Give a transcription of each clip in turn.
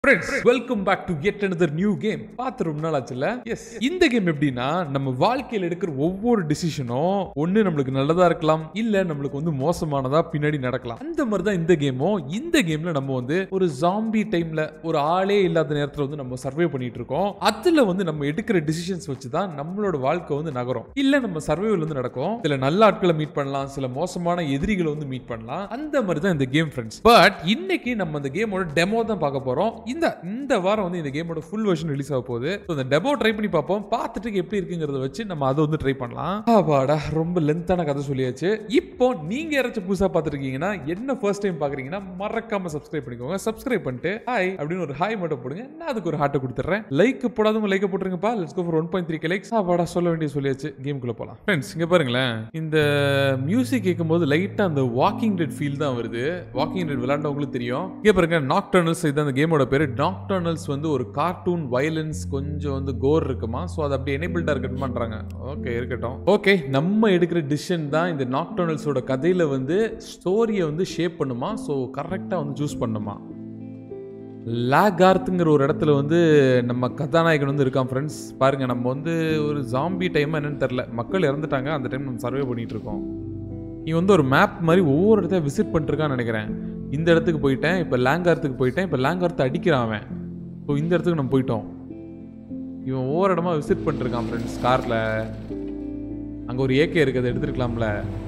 Friends welcome back to get another new game பார்த்து ரொம்ப நாள் ஆச்சுல்ல எஸ் இந்த கேம் எப்படின்னா நம்ம வாழ்க்கையில் எடுக்கிற ஒவ்வொரு டிசிஷனும் ஒன்று நம்மளுக்கு நல்லதா இருக்கலாம் இல்ல நம்மளுக்கு வந்து மோசமானதா பின்னாடி நடக்கலாம் அந்த மாதிரி தான் இந்த கேமும் இந்த கேம்ல நம்ம வந்து ஒரு ஜாம்பி டைம்ல ஒரு ஆளே இல்லாத நேரத்துல வந்து நம்ம சர்வே பண்ணிட்டு இருக்கோம் அதுல வந்து நம்ம எடுக்கிற டிசிஷன்ஸ் வச்சு தான் நம்மளோட வாழ்க்கை வந்து நகரும் இல்ல நம்ம சர்வைவல் வந்து நடக்கும் சில நல்ல ஆட்களை மீட் பண்ணலாம் சில மோசமான எதிரிகளை வந்து மீட் பண்ணலாம் அந்த மாதிரி தான் இந்த கேம் ஃப்ரெண்ட்ஸ் பட் இன்னைக்கு நம்ம இந்த கேமோட டெமோ தான் பார்க்க போறோம் இந்த இந்த வாரம் வந்து இந்த கேமோட ஃபுல் வெர்ஷன் ரிலீஸ் ஆக போகுது So, இந்த டெமோ ட்ரை பண்ணி பார்ப்போம் பார்த்துட்டு எப்படி இருக்குங்கிறத வச்சு நம்ம அதை வந்து ட்ரை பண்ணலாம் ஆபாடா ரொம்ப லென்த்தான கதை சொல்லியாச்சு இப்போ நீங்க யாராச்சும் புதுசா பார்த்துருக்கீங்கன்னா என்ன ஃபர்ஸ்ட் டைம் பாக்குறீங்கன்னா மறக்காம சப்ஸ்கிரைப் பண்ணிக்கோங்க சப்ஸ்கிரைப் பண்ணிட்டு ஹாய் அப்படின்னு ஒரு ஹாய் மட்டும் போடுங்க நான் அதுக்கு ஒரு ஹார்ட்டை கொடுத்துட்றேன் லைக் போடாதவங்க லைக் போட்டுருங்கப்பா let's go for one point three likes ஆபாடா சொல்ல வேண்டிய சொல்லியாச்சு கேமுக்குள்ள போலாம் ஃப்ரெண்ட்ஸ் இங்க பாருங்களேன் இந்த மியூசிக் கேட்கும்போது லைட்டா அந்த வாக்கிங் டெட் ஃபீல் தான் வருது வாக்கிங் டெட் விளையாண்டவங்களுக்கு தெரியும் இங்க பாருங்க நாக்டர்னல்ஸ் இதுதான் அந்த கேமோட பேரு நாக்டர்னல்ஸ் வந்து ஒரு கார்ட்டூன் வயலன்ஸ் கொஞ்சம் வந்து கோர் இருக்குமா ஸோ அது அப்படி எனேபிள்டா இருக்கட்டுமான்றாங்க ஓகே இருக்கட்டும் ஓகே நம்ம எடுக்கிற டிசிஷன் தான் இந்த நாக்டர்னல்ஸோட கதையில வந்து ஸ்டோரியை வந்து ஷேப் பண்ணுமா ஸோ கரெக்டாக வந்து சூஸ் பண்ணுமா லாகார்த்துங்கிற ஒரு இடத்துல வந்து நம்ம கதாநாயகன் வந்து இருக்கான் ஃப்ரெண்ட்ஸ் பாருங்க நம்ம வந்து ஒரு ஜாம்பி டைம் என்னன்னு தெரில மக்கள் இறந்துட்டாங்க அந்த டைம் நம்ம சர்வே பண்ணிட்டு இருக்கோம் நீ வந்து ஒரு மேப் மாதிரி ஒவ்வொரு இடத்தையும் விசிட் பண்ணிருக்கான்னு நினைக்கிறேன் இந்த இடத்துக்கு போயிட்டேன் இப்போ லேங்கார்த்துக்கு போயிட்டேன் இப்போ லேங்கார்த்தை அடிக்கிறான் அவன் ஸோ இந்த இடத்துக்கு நம்ம போயிட்டோம் இவன் ஒவ்வொரு இடமா விசிட் பண்ணிருக்கான் ஃப்ரெண்ட்ஸ் காரில் அங்கே ஒரு ஏகே இருக்குது அதை எடுத்துருக்கலாம்ல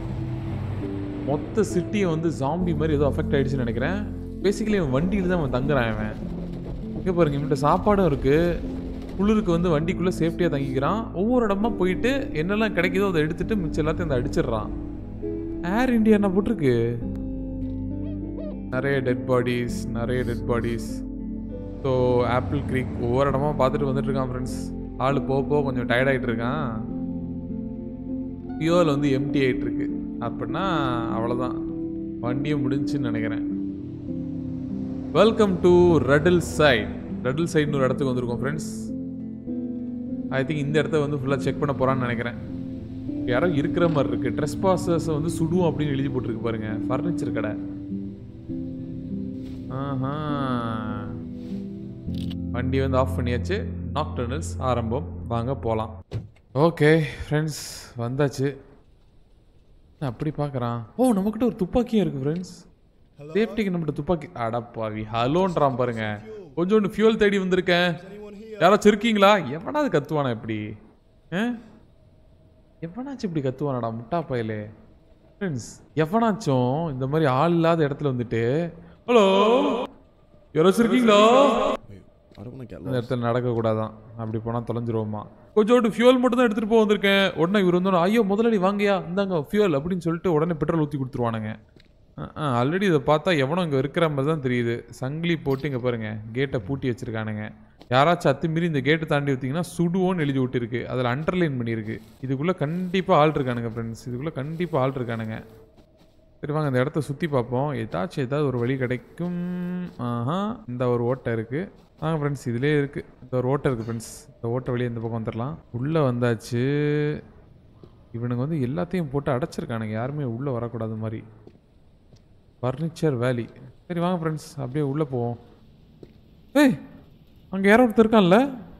மொத்த சிட்டியை வந்து ஜாம்பி மாதிரி ஏதோ அஃபெக்ட் ஆயிடுச்சுன்னு நினைக்கிறேன் பேசிக்கலி அவன் வண்டியில் தான் அவன் தங்குறான் அவன் இங்கே பாருங்க இவன்கிட்ட சாப்பாடும் இருக்கு குளிருக்கு வந்து வண்டிக்குள்ளே சேஃப்டியாக தங்கிக்கிறான் ஒவ்வொரு இடமா போயிட்டு என்னெல்லாம் கிடைக்குதோ அதை எடுத்துட்டு மிச்சம் எல்லாத்தையும் அந்த அடிச்சிடுறான் ஏர் இந்தியா என்ன போட்டிருக்கு நிறைய டெட் பாடிஸ் நிறைய dead bodies so apple creek ஒவ்வொரு இடமா பார்த்துட்டு வந்துட்டு இருக்கான் ஃப்ரெண்ட்ஸ் ஆள் போக போக கொஞ்சம் டயர்ட் ஆகிட்டு இருக்கான் ஃபியோல் வந்து எம்டி ஆகிட்டு இருக்கு அப்படின்னா அவ்வளோதான் வண்டியும் முடிஞ்சுன்னு நினைக்கிறேன் வெல்கம் டு ரெடில் சைட் ரெடில் சைடுன்னு ஒரு இடத்துக்கு வந்திருக்கோம் ஃப்ரெண்ட்ஸ் ஐ திங்க் இந்த இடத்த வந்து ஃபுல்லாக செக் பண்ண போகிறான்னு நினைக்கிறேன் யாரோ இருக்கிற மாதிரி இருக்கு ட்ரெஸ் பாசஸை வந்து சுடுவோம் அப்படின்னு எழுதி போட்டிருக்கு பாருங்க ஃபர்னிச்சர் கடை ஆஹா வண்டி வந்து ஆஃப் பண்ணியாச்சு நாக்டர்னல்ஸ் ஆரம்பம் வாங்க போகலாம் ஓகே ஃப்ரெண்ட்ஸ் வந்தாச்சு நான் அப்படி பார்க்குறான் ஓ நம்மக்கிட்ட ஒரு துப்பாக்கியும் இருக்குது ஃப்ரெண்ட்ஸ் சேஃப்டிக்கு நம்மகிட்ட துப்பாக்கி அடப்பாவி ஹலோன்றான் பாருங்க கொஞ்சோண்டு ஃபியூல் தேடி வந்திருக்கேன் யாராச்சும் இருக்கீங்களா எவனாவது கத்துவானா இப்படி ஆ எவனாச்சும் இப்படி கத்துவானடா முட்டா பயலே ஃப்ரெண்ட்ஸ் எவனாச்சும் இந்த மாதிரி ஆள் இல்லாத இடத்துல வந்துட்டு ஹலோ யாராச்சும் இருக்கீங்களா I don't want to get இந்த lost. இடத்துல நடக்கக்கூடாதான் அப்படி போனால் தொலைஞ்சிருவோமா கொஞ்சோண்டு ஃபியூல் மட்டும் தான் எடுத்துகிட்டு போக வந்திருக்கேன் உடனே இவர் வந்து ஐயோ முதலாளி வாங்கயா இந்தாங்க ஃபியூல் அப்படின்னு சொல்லிட்டு உடனே பெட்ரோல் ஊற்றி கொடுத்துருவானுங்க ஆல்ரெடி இதை பார்த்தா எவனோ இங்கே இருக்கிற மாதிரி தான் தெரியுது சங்கிலி போட்டு இங்கே பாருங்க கேட்டை பூட்டி வச்சிருக்கானுங்க யாராச்சும் அத்துமீறி இந்த கேட்டை தாண்டி விட்டீங்கன்னா சுடுவோன்னு எழுதி விட்டுருக்கு அதில் அண்டர்லைன் பண்ணியிருக்கு இதுக்குள்ளே கண்டிப்பாக ஆள் இருக்கானுங்க ஃப்ரெண்ட்ஸ் இதுக்குள்ளே கண்டிப்பாக ஆள் இருக்கானுங்க சரி வாங்க இந்த இடத்த சுற்றி பார்ப்போம் ஏதாச்சும் ஏதாவது ஒரு வழி கிடைக்கும் ஆஹா இந்த ஒரு ஓட்டை இருக்குது வாங்க ஃப்ரெண்ட்ஸ் இதிலே இருக்குது இந்த ஒரு ஓட்டை இருக்குது ஃப்ரெண்ட்ஸ் இந்த ஓட்டை வழியே இந்த பக்கம் வந்துடலாம் உள்ளே வந்தாச்சு இவனுங்க வந்து எல்லாத்தையும் போட்டு அடைச்சிருக்கானுங்க யாருமே உள்ளே வரக்கூடாது மாதிரி ஃபர்னிச்சர் வேலி சரி வாங்க ஃப்ரெண்ட்ஸ் அப்படியே உள்ளே போவோம் ஏய் அங்கே யாரோ ஒருத்தர் இருக்கான்ல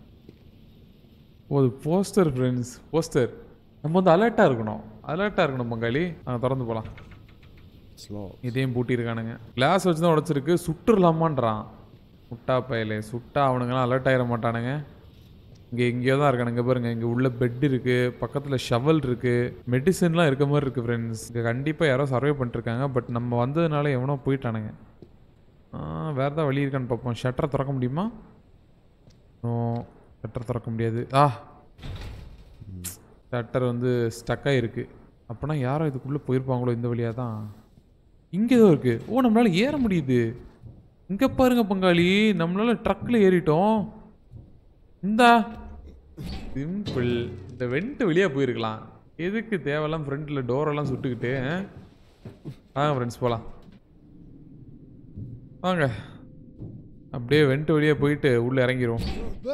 ஓ போஸ்டர் ஃப்ரெண்ட்ஸ் போஸ்டர் நம்ம வந்து அலர்ட்டாக இருக்கணும் அலர்ட்டாக இருக்கணும் பங்காளி நாங்கள் திறந்து போகலாம் It's locked. இதையும் பூட்டியிருக்கானுங்க கிளாஸ் வச்சு தான் உடச்சிருக்கு சுட்டுடலாமான்றான் முட்டா பயலே சுட்டா அவனுங்கெல்லாம் அலர்ட் ஆயிட மாட்டானுங்க இங்கே எங்கேயோ தான் இருக்கானுங்க பாருங்க இங்கே உள்ள பெட் இருக்கு பக்கத்தில் ஷவல் இருக்கு மெடிசன்லாம் இருக்க மாதிரி இருக்கு ஃப்ரெண்ட்ஸ் இங்கே கண்டிப்பாக யாரோ சர்வே பண்ணிருக்காங்க பட் நம்ம வந்ததுனால எவனோ போயிட்டானுங்க ஆ, வேற ஏதாவது வழி இருக்கான்னு பார்ப்போம் ஷட்டரை திறக்க முடியுமா நோ ஷட்டர் திறக்க முடியாது ஆ ஷட்டர் வந்து ஸ்டக்காக இருக்கு அப்போனா யாரோ இதுக்குள்ளே போயிருப்பாங்களோ இந்த வழியாக தான் இங்கே ஏதோ இருக்கு ஓ நம்மளால ஏற முடியுது இங்கே பாருங்க பங்காளி நம்மளால ட்ரக்கில் ஏறிட்டோம் இந்தா சிம்பிள் இந்த வெண்ட் வெளியே போயிருக்கலாம் எதுக்கு தேவையெல்லாம் ஃப்ரண்ட்டில் டோரெல்லாம் சுட்டுக்கிட்டு ஆ? வாங்க ஃப்ரெண்ட்ஸ் போகலாம் வாங்க அப்படியே வெண்ட் வழியாக போயிட்டு உள்ளே இறங்கிரும்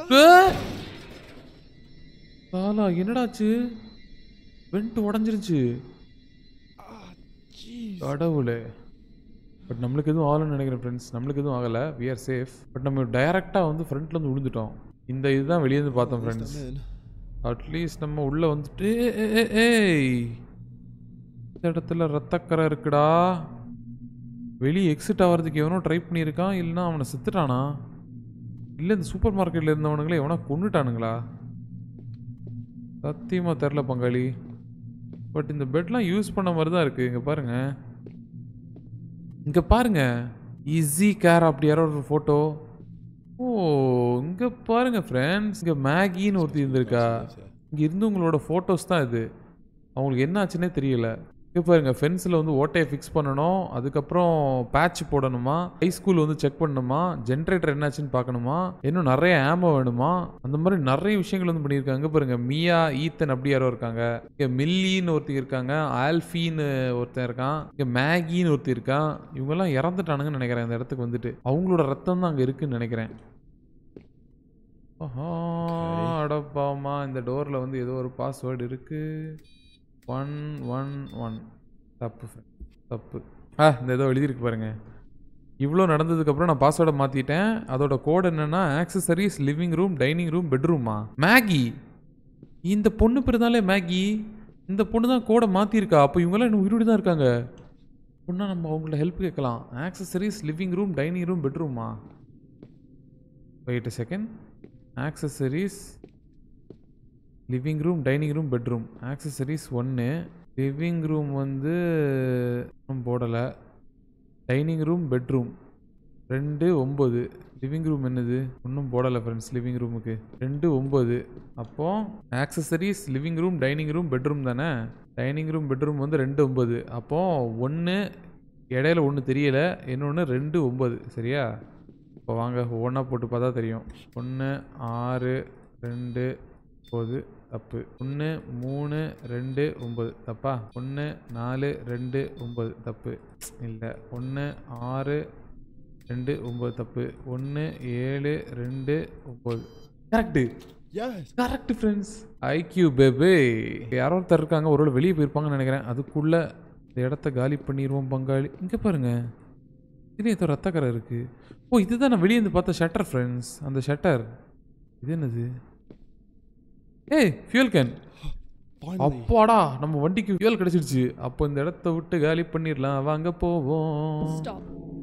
சாலா என்னடாச்சு வெண்ட் உடஞ்சிருச்சு கடவுளே பட் நம்மளுக்கு எதுவும் ஆகலைன்னு நினைக்கிறேன் ஃப்ரெண்ட்ஸ் நம்மளுக்கு எதுவும் ஆகலை வி ஆர் சேஃப் பட் நம்ம டைரெக்டாக வந்து ஃப்ரண்ட்ல இருந்து விழுந்துட்டோம் இந்த இதுதான் வெளியே இருந்து பார்த்தோம் ஃப்ரெண்ட்ஸ் I'm in. அட்லீஸ்ட் நம்ம உள்ளே வந்துட்டு ஏய், ஏய், ஏய் இந்த இடத்துல ரத்தக்கரை இருக்குடா வெளியே எக்ஸிட் ஆகிறதுக்கு எவனோ ட்ரை பண்ணியிருக்கான் இல்லைன்னா அவனை செத்துட்டானா இல்லை இந்த சூப்பர் மார்க்கெட்டில் இருந்தவனுங்களே எவனா கொண்டுட்டானுங்களா சத்தியமாக தெரில பங்காளி பட் இந்த பெட்லாம் யூஸ் பண்ண மாதிரி தான் இருக்குது இங்கே பாருங்க இங்கே பாருங்க ஈஸி கேர் அப்படி யாரோ ஒரு ஃபோட்டோ ஓ இங்கே பாருங்க ஃப்ரெண்ட்ஸ் இங்கே மேகின்னு ஒருத்தி இருந்திருக்கா இங்கே இருந்தவங்களோட ஃபோட்டோஸ் தான் இது அவங்களுக்கு என்ன ஆச்சுன்னே தெரியல இங்கே பாருங்க ஃபென்ஸில் வந்து ஓட்டையை ஃபிக்ஸ் பண்ணணும் அதுக்கப்புறம் பேட்ச் போடணுமா ஹை ஸ்கூல் வந்து செக் பண்ணணுமா ஜென்ரேட்டர் என்னாச்சுன்னு பார்க்கணுமா இன்னும் நிறைய ஆமோ வேணுமா அந்த மாதிரி நிறைய விஷயங்கள் வந்து பண்ணியிருக்காங்க இங்க பாருங்க மியா ஈத்தன் அப்படி யாரோ இருக்காங்க இங்கே மில்லின்னு ஒருத்தி இருக்காங்க ஆல்ஃபின்னு ஒருத்தன் இருக்கான் இங்கே மேகின்னு ஒருத்தி இருக்கான் இவங்கெல்லாம் இறந்துட்டானுங்கன்னு நினைக்கிறேன் இந்த இடத்துக்கு வந்துட்டு அவங்களோட ரத்தம் தான் அங்கே இருக்குன்னு நினைக்கிறேன் ஆஹா, அடப்பாமா இந்த டோரில் வந்து ஏதோ ஒரு பாஸ்வேர்டு இருக்கு ஒன் ஒன் ஒன் தப்பு friend. தப்பு ஆ இந்த ஏதோ எழுதியிருக்கு பாருங்க இவ்வளோ நடந்ததுக்கப்புறம் நான் பாஸ்வேர்டை மாற்றிட்டேன் அதோட கோட் என்னன்னா accessories living room dining room பெட்ரூமா மேகி இந்த பொண்ணு பேர் தானே மேகி இந்த பொண்ணு தான் கோடை மாற்றிருக்கா அப்போ இவங்கெல்லாம் இன்னும் உயிரோடு தான் இருக்காங்க பொண்ணா நம்ம அவங்கள்ட்ட ஹெல்ப் கேட்கலாம் accessories living room dining room பெட்ரூமா wait second accessories living room dining room bedroom accessories ஒன்று லிவிங் ரூம் வந்து இன்னும் போடலை டைனிங் ரூம் பெட்ரூம் ரெண்டு ஒம்பது லிவிங் ரூம் என்னது ஒன்றும் போடலை ஃப்ரெண்ட்ஸ் லிவிங் ரூமுக்கு ரெண்டு ஒம்பது அப்போ accessories living room dining room bedroom தானே டைனிங் ரூம் பெட்ரூம் வந்து ரெண்டு ஒம்பது அப்போ ஒன்று இடையில ஒன்று தெரியலை இன்னொன்று ரெண்டு ஒம்பது சரியா இப்போ வாங்க ஒவ்வொன்றா போட்டு பார்த்தா தெரியும் ஒன்று ஆறு ரெண்டு ஒம்பது தப்பு ஒன்று மூணு ரெண்டு ஒம்பது தப்பா ஒன்று நாலு ரெண்டு ஒம்பது தப்பு இல்லை ஒன்று ஆறு ரெண்டு ஒம்பது தப்பு ஒன்று ஏழு ரெண்டு ஒம்பது correct Yes. Correct friends IQ பேபே யாரோ ஒருத்தர் இருக்காங்க ஒருவேளை வெளியே போயிருப்பாங்கன்னு நினைக்கிறேன் அதுக்குள்ள இந்த இடத்த காலி பண்ணிடுவோம் பங்காளி இங்கே பாருங்க இது ஏதோ ரத்தக்கரை இருக்கு ஓ இதுதான் நான் வெளியே இருந்து பார்த்த ஷட்டர் ஃப்ரெண்ட்ஸ் அந்த ஷட்டர் இது என்னது ஏய் ஃபியூல் கேன் Finally. அப்பாடா நம்ம வண்டிக்கு ஃபியூல் கிடைச்சிருச்சு அப்போ இந்த இடத்த விட்டு காலி பண்ணிடலாம் வாங்க போவோம் Stop.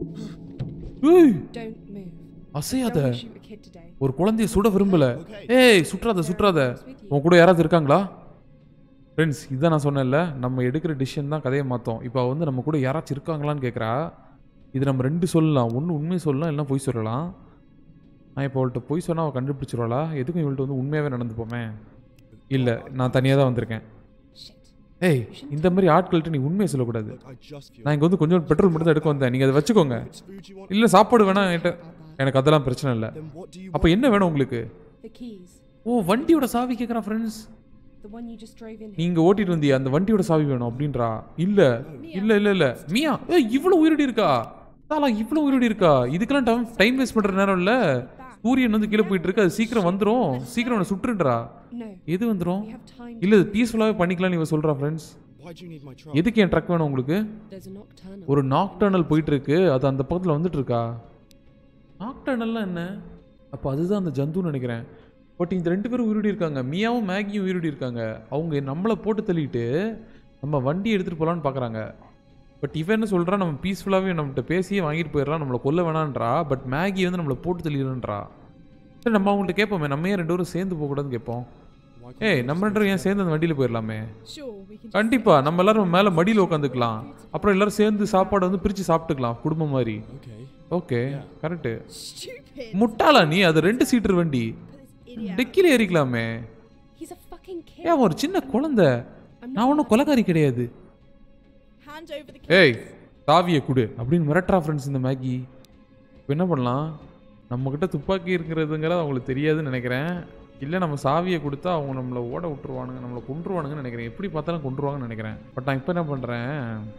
ஏய் Don't move. அசையாத Don't wanna shoot a kid today. ஒரு குழந்தைய சுட விரும்பல Okay. ஏய் சுற்றாத சுற்றாத உன் கூட யாராவது இருக்காங்களா ஃப்ரெண்ட்ஸ் இதான் நான் சொன்னேன்ல நம்ம எடுக்கிற டிசிஷன் தான் கதையை மாற்றோம் இப்போ அவ வந்து நம்ம கூட யாராச்சும் இருக்காங்களான்னு கேட்குறா இது நம்ம ரெண்டு சொல்லலாம் ஒன்று உண்மை சொல்லலாம் இல்லைன்னா பொய் சொல்லலாம் நான் இப்போ அவள்கிட்ட பொய் சொன்னால் அவள் கண்டுபிடிச்சிருவாளா எதுக்கும் இவள்கிட்ட வந்து உண்மையாகவே நடந்துப்போமே இல்லை நான் தனியாக தான் வந்திருக்கேன் Shit. ஏய் இந்த மாதிரி ஆட்கள்கிட்ட நீ உண்மையை சொல்லக்கூடாது Look, I just feel. நான் இங்கே வந்து கொஞ்சம் பெட்ரோல் மட்டும் தான் எடுக்க வந்தேன் நீங்கள் அதை வச்சுக்கோங்க It's food you want. இல்லை சாப்பாடு வேணாம் என்கிட்ட எனக்கு அதெல்லாம் பிரச்சனை இல்லை Then what do you அப்போ want? என்ன வேணும் உங்களுக்கு The keys. ஓ வண்டியோட சாவி கேட்குறான் friends The one you just drove in here. நீங்க ஓட்டிட்டு வந்திய அந்த வண்டியோட சாவி வேணும் அப்படின்றா இல்ல இல்ல இல்ல இல்ல மியா ஏய் இவ்வளவு உயிரோடி இருக்கா தாலா இவ்வளவு உயிரோடி இருக்கா இதுக்கெல்லாம் டைம் டைம் வேஸ்ட் பண்ற நேரம் இல்ல சூரியன் வந்து கீழே போயிட்டு இருக்கு அது சீக்கிரம் வந்துரும் சீக்கிரம் அவனை சுட்டுன்றா No. எது வந்துரும் We have time. இல்ல பீஸ்ஃபுல்லாவே பண்ணிக்கலாம்னு இவ சொல்றா friends Why do you need my truck? எதுக்கு என் ட்ரக் வேணும் உங்களுக்கு There's a nocturnal. ஒரு நாக்டர்னல் போயிட்டு இருக்கு அது அந்த பக்கத்துல வந்துட்டு இருக்கா நாக்டர்னல்லாம் என்ன அப்போ அதுதான் அந்த ஜந்துன்னு நினைக்கிறேன் பட் இந்த ரெண்டு பேரும் உயிரோடி இருக்காங்க மியாவும் மேகியும் உயிரோடி இருக்காங்க அவங்க நம்மளை போட்டு தள்ளிட்டு நம்ம வண்டி எடுத்துகிட்டு போகலான்னு பார்க்குறாங்க பட் இவன் என்ன சொல்கிறா நம்ம பீஸ்ஃபுல்லாகவே நம்மகிட்ட பேசியே வாங்கிட்டு போயிடலாம் நம்மளை கொல்ல வேணான்றா பட் மேகி வந்து நம்மளை போட்டு தள்ளிடுன்றா சரி நம்ம அவங்கள்ட்ட கேட்போமே நம்ம ஏன் ரெண்டு பேரும் சேர்ந்து போகக்கூடாதுன்னு கேட்போம் Why can't ஏய் நம்ம ரெண்டு பேரும் ஏன் சேர்ந்து அந்த வண்டியில் போயிடலாமே Sure, we can just கண்டிப்பா நம்ம எல்லாரும் மேலே மடியில் உட்காந்துக்கலாம் அப்புறம் எல்லாரும் சேர்ந்து சாப்பாடு வந்து பிரித்து சாப்பிட்டுக்கலாம் குடும்பம் மாதிரி Okay. Okay correct Stupid. முட்டாளா நீ அது ரெண்டு சீட்டர் வண்டி This idiot. டெக்கில ஏறிக்கலாமே He's a fucking kid. ஏன் அவன் ஒரு சின்ன குழந்தை நான் ஒன்றும் கொலகாரி கிடையாது Hand over the ஏய் தாவியை குடு அப்படின்னு மிரட்டுறா ஃப்ரெண்ட்ஸ் இந்த மேகி இப்போ என்ன பண்ணலாம் நம்மக்கிட்ட துப்பாக்கி இருக்கிறதுங்கிறது அவங்களுக்கு தெரியாதுன்னு நினைக்கிறேன் இல்லை நம்ம சாவியை கொடுத்தா அவங்க நம்மளை ஓட விட்டுருவானுங்க நம்மளை கொண்டுருவானுங்கன்னு நினைக்கிறேன் எப்படி பார்த்தாலும் கொண்டுருவாங்கன்னு நினைக்கிறேன் பட் நான் இப்போ என்ன பண்ணுறேன்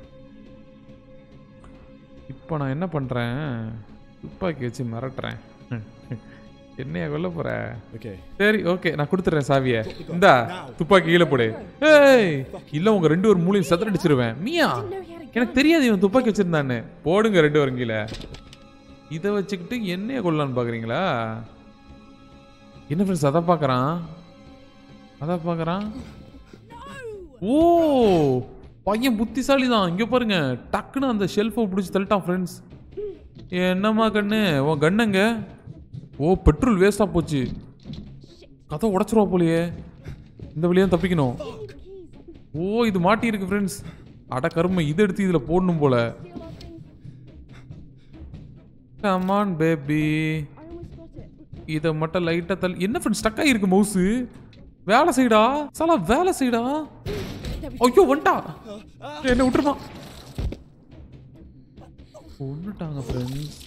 இப்போ நான் என்ன பண்ணுறேன் துப்பாக்கி வச்சு மிரட்டுறேன் என்னைய கொல்ல போற Okay. சரி ஓகே நான் கொடுத்துட்றேன் சாவியை இந்தா துப்பாக்கி கீழே போடு ஏய் இல்லை உங்க ரெண்டு ஒரு மூலையும் சதுரடிச்சிருவேன் மியா Didn't know he had a gun. எனக்கு தெரியாது இவன் துப்பாக்கி வச்சிருந்தான்னு போடுங்க ரெண்டு வரங்கில இதை வச்சுக்கிட்டு என்னைய கொள்ளலான்னு பார்க்குறீங்களா என்ன ஃப்ரெண்ட்ஸ் அதை பார்க்குறான் அதை பார்க்குறான் ஓ பையன் புத்திசாலி தான் இங்கே பாருங்க டக்குன்னு அந்த ஷெல்ஃபை பிடிச்சி தள்ளிட்டான் ஃப்ரெண்ட்ஸ் என்னம்மா கண்ணு உன் கண்ணுங்க ஓ பெட்ரோல் வேஸ்ட்டாக போச்சு கதை உடச்சிருவா போலியே இந்த வழியாக தப்பிக்கணும் ஓ இது மாட்டி இருக்கு ஃப்ரெண்ட்ஸ் அட கருமை இதை எடுத்து இதில் போடணும் போல கமான் பேபி இதை மட்டும் லைட்டாக தள்ளி என்ன ஃப்ரெண்ட்ஸ் ஸ்டக் ஆகிருக்கு மவுஸு வேலை செய்டா சாலா வேலை செய்டா ஐயோ வந்துட்டா என்ன விட்டுருமா கொண்டுட்டாங்க ஃப்ரெண்ட்ஸ்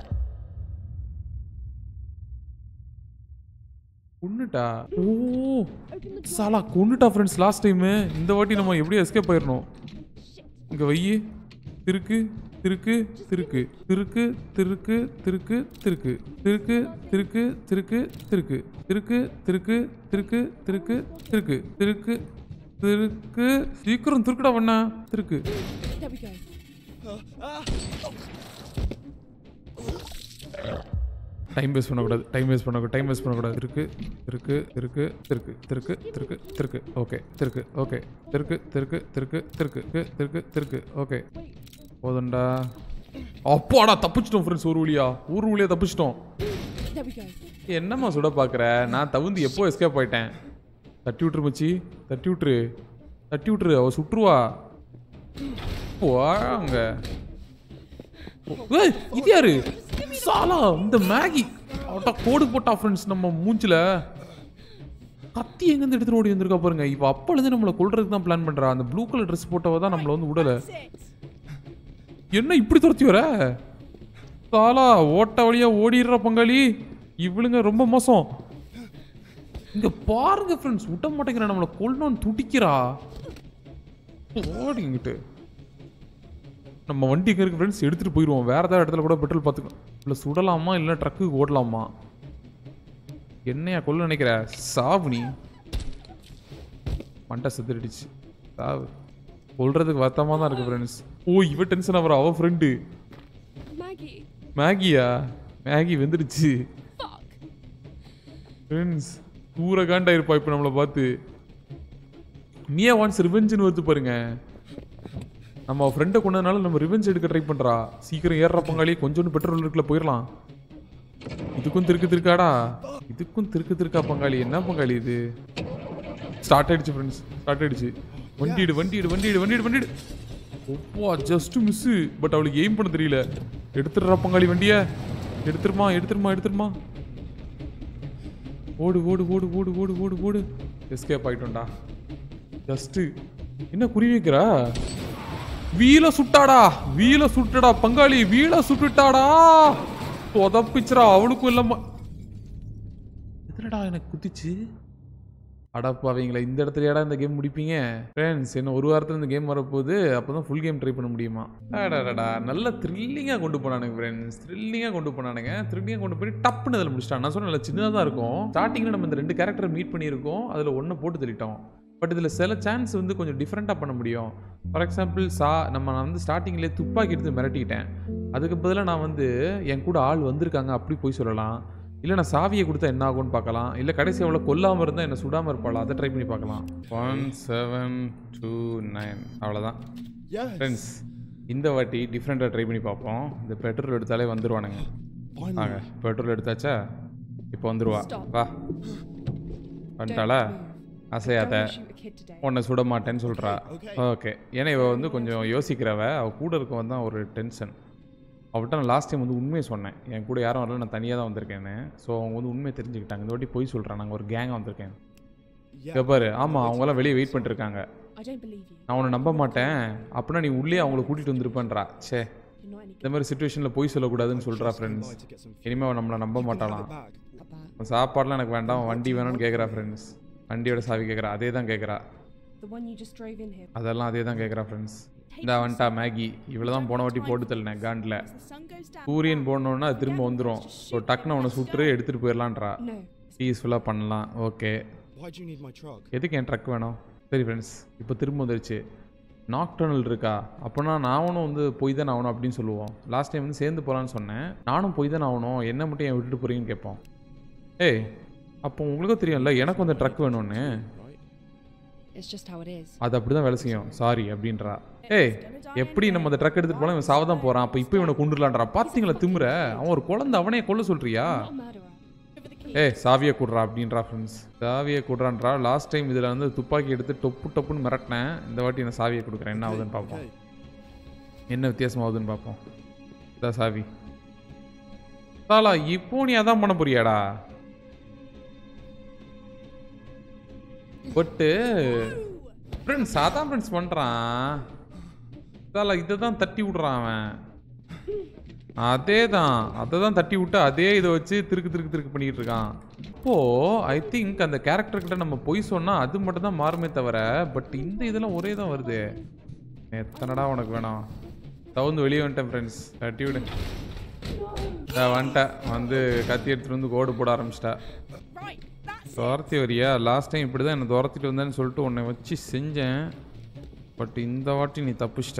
கொண்டுட்டா ஓ சாலா கொண்டுட்டா ஃப்ரெண்ட்ஸ் லாஸ்ட் டைமு இந்த வாட்டி நம்ம எப்படியும் எஸ்கேப் ஆயிடணும் இங்கே வையி திருக்கு திருக்கு திருக்கு திருக்கு திருக்கு திருக்கு திருக்கு திருக்கு திருக்கு திருக்கு திருக்கு திருக்கு திருக்கு திருக்கு திருக்கு திருக்கு திருக்கு திருக்கு சீக்கிரம் திருக்குடா பண்ணா திருக்கு There we go. Time waste பண்ணக்கூடாது டைம் வேஸ்ட் பண்ணக்கூடாது டைம் வேஸ்ட் பண்ணக்கூடாது இருக்கு இருக்கு இருக்கு திருக்கு திருக்கு திருக்கு திருக்கு ஓகே திருக்கு ஓகே திருக்கு திருக்கு திருக்கு திருக்கு திருக்கு திருக்கு ஓகே போதும்டா அப்பாடா தப்பிச்சிட்டோம் ஃப்ரெண்ட்ஸ் ஒரு வழியா ஒரு வழியா தப்பிச்சிட்டோம் There we go. என்னம்மா சுட பார்க்குற நான் தவுந்து எப்போ எஸ்கேப் ஆயிட்டேன் தட்டி விட்டுரு மச்சி தட்டி விட்டுரு தட்டி விட்டுரு அவ சுட்டுருவா போங்க ஏய், இது யாரு சாலா இந்த மேகி அவட்டா கோடு போட்டா ஃப்ரெண்ட்ஸ் நம்ம மூஞ்சில கத்தி எங்கேருந்து எடுத்துட்டு ஓடி வந்திருக்கா பாருங்க இவ அப்பலேருந்து நம்மளை கொல்றதுக்கு தான் பிளான் பண்றா அந்த ப்ளூ கலர் ட்ரெஸ் போட்டவ தான் நம்மளை வந்து விடல Six. என்ன இப்படி துரத்தி வர சாலா ஓட்ட வழியா ஓடிடுற பங்காளி இவளுங்க ரொம்ப மோசம் இங்க பாருங்க ஃப்ரெண்ட்ஸ் விட்ட மாட்டேங்கிற நம்மளை கொல்லணும்னு துடிக்கிறா ஓடிங்கிட்டு நம்ம வண்டி எங்க இருக்கு ஃப்ரெண்ட்ஸ் எடுத்துட்டு போயிடுவோம் வேற ஏதாவது இடத்துல கூட பெட்ரோல் பார்த்துக்கலாம் இல்லை சுடலாமா இல்லை ட்ரக்குக்கு ஓடலாமா என்னையா கொல்ல நினைக்கிற சாவு நீ மண்டை செத்துடுச்சு சாவு கொல்றதுக்கு வருத்தமாக தான் இருக்கு ஃப்ரெண்ட்ஸ் ஓ இவ டென்ஷன் ஆகிற அவ ஃப்ரெண்டு Maggie. மேகியா மேகி வெந்துடுச்சு Fuck. ஃப்ரெண்ட்ஸ் தூர காண்டாயிருப்பா இப்போ நம்மளை பார்த்து மியா வான்ஸ் ரிவெஞ்சுன்னு வருது பாருங்க நம்ம ஃப்ரெண்டை கொண்டதுனால நம்ம ரிவெஞ்ச் எடுக்க ட்ரை பண்றா சீக்கிரம் ஏறுற பங்காளி கொஞ்சோண்டு பெட்ரோல் இருக்குல்ல போயிடலாம் இதுக்கும் திருக்கு திருக்காடா இதுக்கும் திருக்கு திருக்கா பங்காளி என்ன பங்காளி இது ஸ்டார்ட் ஆயிடுச்சு ஃப்ரெண்ட்ஸ் ஸ்டார்ட் ஆயிடுச்சு வண்டிடு வண்டிடு வண்டிடு வண்டிடு வண்டிடு ஒப்பா ஜஸ்ட் மிஸ் பட் அவளுக்கு எய்ம் பண்ண தெரியல எடுத்துடுறா பங்காளி வண்டிய எடுத்துருமா எடுத்துருமா எடுத்துருமா ஓடு ஓடு ஓடு ஓடு ஓடு ஓடு ஓடு எஸ்கேப் ஆயிட்டோம்டா ஜஸ்ட் என்ன குறி வைக்கிறா வீல சுட்டாடா வீல சுட்டுடா பங்காளி வீல சுட்டுட்டாடா உதப்பிச்சுடா அவளுக்கும் இல்லாம எதுலடா எனக்கு குத்திச்சு அடப்பாவீங்களா இந்த இடத்துலயாடா இந்த கேம் முடிப்பீங்க ஃப்ரெண்ட்ஸ் என்ன ஒரு வாரத்தில் இந்த கேம் வரப்போகுது அப்போ தான் ஃபுல் கேம் ட்ரை பண்ண முடியுமா அடடா நல்ல த்ரில்லிங்காக கொண்டு போனானுங்க ஃப்ரெண்ட்ஸ் த்ரில்லிங்காக கொண்டு போனானுங்க த்ரில்லிங்காக கொண்டு போய் டப்புன்னு அதில் முடிச்சிட்டான் நான் சொன்னேன் நல்ல சின்னதாக தான் இருக்கும் ஸ்டார்டிங்கில் நம்ம இந்த ரெண்டு கேரக்டரை மீட் பண்ணியிருக்கோம் அதில் ஒன்றை போட்டு தள்ளிட்டோம் பட் இதில் சில சான்ஸ் வந்து கொஞ்சம் டிஃப்ரெண்ட்டாக பண்ண முடியும் ஃபார் எக்ஸாம்பிள் சா நம்ம நான் வந்து ஸ்டார்டிங்லேயே துப்பாக்கி எடுத்து மிரட்டிக்கிட்டேன் அதுக்கு பதிலாக நான் வந்து என் கூட ஆள் வந்திருக்காங்க அப்படி போய் சொல்லலாம் இல்லை நான் சாவியை கொடுத்தா என்ன ஆகும்னு பார்க்கலாம் இல்லை கடைசி அவளை கொல்லாமல் இருந்தால் என்ன சுடாமல் இருப்பாளா அதை ட்ரை பண்ணி பார்க்கலாம் ஒன் செவன் டூ நைன் அவ்வளோதான் Yes. ஃப்ரெண்ட்ஸ் இந்த வாட்டி டிஃப்ரெண்ட்டாக ட்ரை பண்ணி பார்ப்போம் இந்த பெட்ரோல் எடுத்தாலே வந்துருவானுங்க Finally. வாங்க பெட்ரோல் எடுத்தாச்சா இப்போ வந்துருவா Stop. வா வந்துட்டாளா அசையாத Don't shoot a kid today. உன்னை சுட மாட்டேன்னு சொல்கிறா Okay. ஓகே ஏன்னா இவ வந்து கொஞ்சம் யோசிக்கிறவ அவ கூட இருக்கவன் தான் ஒரு டென்ஷன் அவள்கிட்ட நான் லாஸ்ட் டைம் வந்து உண்மையை சொன்னேன் என் கூட யாரும் வரல நான் தனியாக தான் வந்திருக்கேன்னு ஸோ அவங்க வந்து உண்மையை தெரிஞ்சுக்கிட்டாங்க இந்த வாட்டி போய் சொல்கிறேன் நாங்கள் ஒரு கேங்காக வந்திருக்கேன் Yeah. இங்க பாரு ஆமாம் அவங்களாம் வெளியே வெயிட் பண்ணிருக்காங்க I don't believe you. நான் உன்னை நம்ப மாட்டேன் அப்படின்னா நீ உள்ளே அவங்கள கூட்டிகிட்டு வந்திருப்பேன்றா ச்சே You're not any இந்த மாதிரி சுச்சுவேஷனில் போய் சொல்லக்கூடாதுன்னு சொல்கிறா Just come friends by to get some food. இனிமேல் அவன் நம்மளை நம்ப You can have மாட்டாளாம் it back. Not bad. உன் சாப்பாடுலாம் எனக்கு வேண்டாம் வண்டி வேணும்னு கேட்குறா ஃப்ரெண்ட்ஸ் வண்டியோட சாவி கேட்குறா அதே தான் கேட்குறா The one you just drove in here. அதெல்லாம் அதே தான் கேட்குறா ஃப்ரெண்ட்ஸ் இந்த வந்துட்டா மேகி இவ்வளோ தான் போன வாட்டி போட்டு தள்ளினேன் காண்டில் As the sun goes down. சூரியன் போனோன்னா அது திரும்ப வந்துடும் ஸோ டக்குன்னு அவனை சுட்டு எடுத்துகிட்டு போயிடலான்றா No. பீஸ்ஃபுல்லாக பண்ணலாம் okay Why do you need my truck? எதுக்கு என் ட்ரக் வேணும் சரி ஃப்ரெண்ட்ஸ் இப்போ திரும்ப வந்துருச்சு நாக்டர்னல் இருக்கா அப்போனா நானும் வந்து போய் தான் ஆகணும் அப்படின்னு சொல்லுவோம் லாஸ்ட் டைம் வந்து சேர்ந்து போகலான்னு சொன்னேன் நானும் போய் தான் ஆகணும் என்ன மட்டும் ஏன் விட்டுட்டு போறீங்கன்னு கேட்போம் ஏய் அப்போ உங்களுக்கும் தெரியும்ல எனக்கு வந்து ட்ரக் வேணும்னு It's just how it is. அது அப்படி தான் வேலை செய்யும் சாரி அப்படின்றா ஏய் எப்படி நம்ம அந்த ட்ரக் எடுத்துட்டு போனா இவன் சாவ தான் போறான் அப்போ இப்போ இவனை கொண்டுலான்றா பார்த்தீங்களா திமுற அவன் ஒரு குழந்தை அவனே கொல்ல சொல்றியா Not a murderer. ஏய் சாவியை கூடுறா அப்படின்றா ஃப்ரெண்ட்ஸ் சாவியை கூடுறான்றா லாஸ்ட் டைம் இதில் வந்து துப்பாக்கி எடுத்து டொப்பு டொப்புன்னு மிரட்டினேன் இந்த வாட்டி நான் சாவியை கொடுக்குறேன் என்ன ஆகுதுன்னு பார்ப்போம் என்ன வித்தியாசமாகுதுன்னு பார்ப்போம் இதான் சாவி தாலா இப்போ நீ அதான் பண்ண போறியாடா பட்டு ஃப்ரெண்ட்ஸ் அதான் ஃப்ரெண்ட்ஸ் பண்ணுறான் தாலா இதை தான் தட்டி விட்றான் அவன் அதே தான் அதை தான் தட்டி விட்டு அதே இதை வச்சு திருக்கு திருக்கு திருக்கு பண்ணிட்டு இருக்கான் இப்போ ஐ திங்க் அந்த கேரக்டர் கிட்ட நம்ம பொய் சொன்னா அது மட்டும் தான் மாறுமே தவிர பட் இந்த இதெல்லாம் ஒரே தான் வருது எத்தனைடா உனக்கு வேணும் தவுந்து வெளியே வந்துட்டேன் ஃப்ரெண்ட்ஸ் தட்டி விடு இதா வந்துட்டேன் வந்து கத்தி எடுத்துட்டு வந்து கோடு போட ஆரம்பிச்சிட்டா Right, that's துரத்தி வரியா லாஸ்ட் டைம் இப்படி தான் என்னை துரத்திட்டு வந்தேன்னு சொல்லிட்டு உன்னை வச்சு செஞ்சேன் பட் இந்த வாட்டி நீ தப்பிச்சிட்ட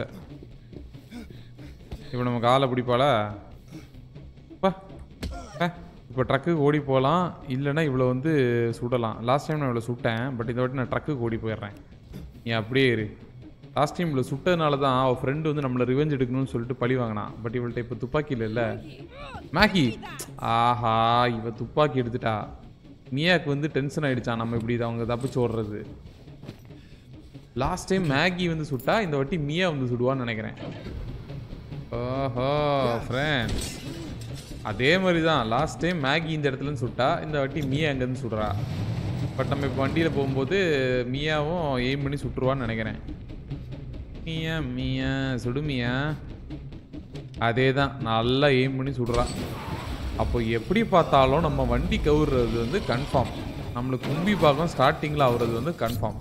இப்போ நம்ம காலை பிடிப்பாளா பா இப்போ ட்ரக்குக்கு ஓடி போகலாம் இல்லைன்னா இவ்வளோ வந்து சுடலாம் லாஸ்ட் டைம் நான் இவ்வளோ சுட்டேன் பட் இந்த வாட்டி நான் ட்ரக்குக்கு ஓடி போயிடுறேன் நீ அப்படியே இரு லாஸ்ட் டைம் இவ்வளோ சுட்டதுனால தான் அவள் ஃப்ரெண்டு வந்து நம்மளை ரிவெஞ்ச் எடுக்கணும்னு சொல்லிட்டு பழி வாங்கினான் பட் இவள்கிட்ட இப்போ துப்பாக்கி இல்லைல்ல மேகி ஆஹா இவ துப்பாக்கி எடுத்துட்டா மியாக்கு வந்து டென்ஷன் ஆயிடுச்சான் நம்ம இப்படி இதை அவங்க தப்பிச்சு ஓடுறது லாஸ்ட் டைம் மேகி வந்து சுட்டா இந்த வாட்டி மியா வந்து சுடுவான்னு நினைக்கிறேன் ஓஹோ ஃப்ரெண்ட்ஸ் அதே மாதிரி தான் லாஸ்ட் டைம் மேகி இந்த இடத்துல இருந்து சுட்டா இந்த வாட்டி மியா அங்கேருந்து சுடுறா பட் நம்ம இப்போ வண்டியில் போகும்போது மியாவும் எய்ம் பண்ணி சுட்டுருவான்னு நினைக்கிறேன் மியா மியா சுடு மியா அதே தான் நல்லா எய்ம் பண்ணி சுடுறா அப்போ எப்படி பார்த்தாலும் நம்ம வண்டி கவுறது வந்து கன்ஃபார்ம் நம்மளுக்கு கும்பி பாகம் ஸ்டார்டிங்கில் ஆகுறது வந்து கன்ஃபார்ம்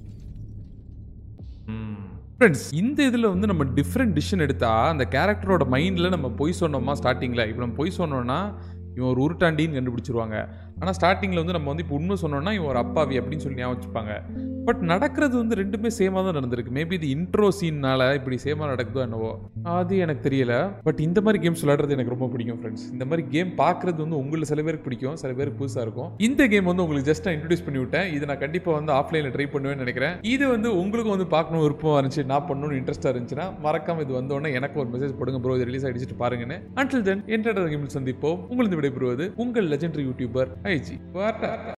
ஃப்ரெண்ட்ஸ் இந்த இதில் வந்து நம்ம டிஃப்ரெண்ட் டிசிஷன் எடுத்தா அந்த கேரக்டரோட மைண்டில் நம்ம பொய் சொன்னோமா ஸ்டார்டிங்கில் இப்போ நம்ம பொய் சொன்னோம்னா இவன் ஒரு உருட்டாண்டின்னு கண்டுபிடிச்சிருவாங்க ஆனால் ஸ்டார்டிங்கில் வந்து நம்ம வந்து இப்போ உண்மை சொன்னோம்னா இவன் ஒரு அப்பாவி அப்படின்னு சொல்லி ஞாபகம் வச்சுப்பாங்க பட் நடக்கிறது வந்து ரெண்டுமே சேமாக தான் நடந்திருக்கு மேபி இது இன்ட்ரோ சீன்னால இப்படி சேமாக நடக்குதோ என்னவோ அது எனக்கு தெரியல பட் இந்த மாதிரி கேம்ஸ் விளையாடுறது எனக்கு ரொம்ப பிடிக்கும் ஃப்ரெண்ட்ஸ் இந்த மாதிரி கேம் பார்க்குறது வந்து உங்களுக்கு சில பேருக்கு பிடிக்கும் சில பேருக்கு புதுசாக இருக்கும் இந்த கேம் வந்து உங்களுக்கு ஜஸ்ட் நான் இன்ட்ரடியூஸ் பண்ணி விட்டேன் இதை நான் கண்டிப்பாக வந்து ஆஃப்லைனில் ட்ரை பண்ணுவேன்னு நினைக்கிறேன் இது வந்து உங்களுக்கும் வந்து பார்க்கணும் விருப்பமாக இருந்துச்சு நான் பண்ணணும்னு இன்ட்ரெஸ்ட்டாக இருந்துச்சுன்னா மறக்காம இது வந்தோடனே எனக்கு ஒரு மெசேஜ் போடுங்க ப்ரோ இது ரிலீஸ் ஆகிடுச்சிட்டு பாருங்கன்னு அன்டில் தென் என்டர் கேமில் சந்திப்போம் உங்களுக்கு விடைபெறுவது உங்கள் லெஜெண்டரி யூடியூபர் ஐஜி வாட்டா